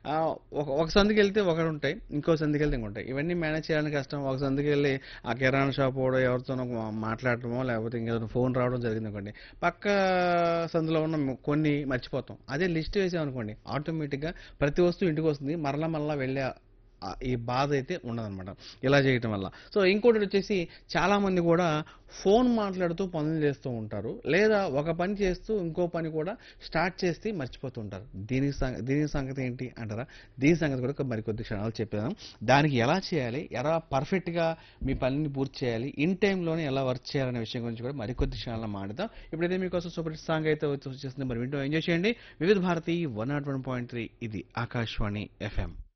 ఆ, ఒక ఒక సందుకి వెళ్తే ఒకటి ఉంటాయి ఇంకో సందుకి వెళ్తే ఇంకో ఉంటాయి ఇవన్నీ మేనేజ్ చేయాలని కష్టం ఒక సందుకి వెళ్ళి ఆ కిరాణా షాప్ కూడా ఎవరితోనో మా- మాట్లాడటమో లేకపోతే ఇంకేదైనా ఫోన్ రావడం జరిగింది అనుకోండి పక్క సందులో ఉన్న మ- కొన్ని మర్చిపోతాం అదే లిస్ట్ వేసామనుకోండి ఆటోమేటిక్గా ప్రతి వస్తువు ఇంటికి వస్తుంది మరలా మరలా వెళ్ళే ఆ ఈ బాధ అయితే ఉండదన్నమాట ఇలా చేయటం వల్ల సో ఇంకోటి వచ్చేసి చాలా మంది కూడా ఫోన్ మాట్లాడుతూ పనులు చేస్తూ ఉంటారు లేదా ఒక పని చేస్తూ ఇంకో పని కూడా స్టార్ట్ చేసి మర్చిపోతూ ఉంటారు దీనికి సం- దీని సంగతి ఏంటి అంటారా దీని సంగతి కూడా ఒక మరికొద్ది క్షణాలు చెప్పేదాం దానికి ఎలా చేయాలి ఎలా పర్ఫెక్ట్గా మీ పనిని పూర్తి చేయాలి ఇన్ టైంలోనే ఎలా వర్క్ చేయాలనే విషయం గురించి కూడా మరికొద్ది క్షణాల్లో మాట్లాడదాం ఇప్పుడైతే మీకోసం సూపర్ హిట్ సాంగ్ అయితే వచ్చి- వచ్చేస్తుంది మరి వింటూ ఎంజాయ్ చేయండి Vividh Bharati one not one point three ఇది ఆకాశవాణి ఎఫ్ఎం